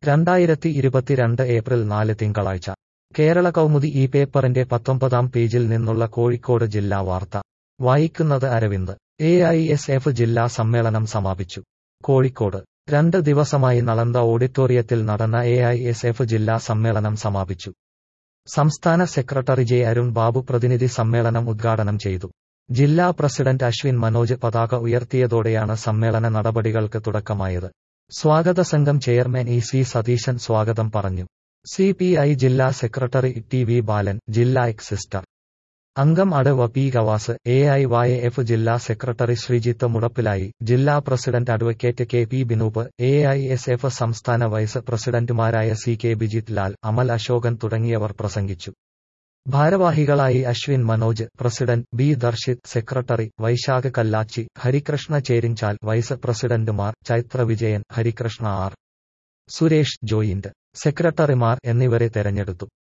രണ്ടായിരത്തി ഇരുപത്തിരണ്ട് ഏപ്രിൽ നാല് തിങ്കളാഴ്ച കേരള കൗമുദി ഈ പേപ്പറിന്റെ പത്തൊമ്പതാം പേജിൽ നിന്നുള്ള കോഴിക്കോട് ജില്ലാ വാർത്ത വായിക്കുന്നത് Aravind A I S F ജില്ലാ സമ്മേളനം സമാപിച്ചു കോഴിക്കോട് രണ്ട് ദിവസമായി നളന്ദ ഓഡിറ്റോറിയത്തിൽ നടന്ന എ ഐ എസ് എഫ് ജില്ലാ സമ്മേളനം സമാപിച്ചു സംസ്ഥാന സെക്രട്ടറി ജെ അരുൺ ബാബു പ്രതിനിധി സമ്മേളനം ഉദ്ഘാടനം ചെയ്തു ജില്ലാ പ്രസിഡന്റ് അശ്വിൻ മനോജ് പതാക ഉയർത്തിയതോടെയാണ് സമ്മേളന നടപടികൾക്ക് തുടക്കമായത് സ്വാഗത സംഘം ചെയർമാൻ ഇ സി സതീശൻ സ്വാഗതം പറഞ്ഞു സി പി ഐ ജില്ലാ സെക്രട്ടറി ടി വി ബാലൻ ജില്ലാ എക്സിസ്റ്റർ അംഗം അടവ P Gavas A I Y F ജില്ലാ സെക്രട്ടറി ശ്രീജിത്ത് മുടപ്പിലായി ജില്ലാ president advocate K P Binoop A I S F സംസ്ഥാന വൈസ് പ്രസിഡന്റുമാരായ സി കെ ബിജിത് ലാൽ അമൽ അശോകൻ തുടങ്ങിയവർ പ്രസംഗിച്ചു ഭാരവാഹികളായി Ashwin Manoj president B Darshith secretary Vaishakh Kallachi Harikrishna Cherinjal vice പ്രസിഡന്റുമാർ ചൈത്ര വിജയൻ ഹരികൃഷ്ണ ആർ സുരേഷ് ജോയിന്റ് സെക്രട്ടറിമാർ എന്നിവരെ തെരഞ്ഞെടുത്തു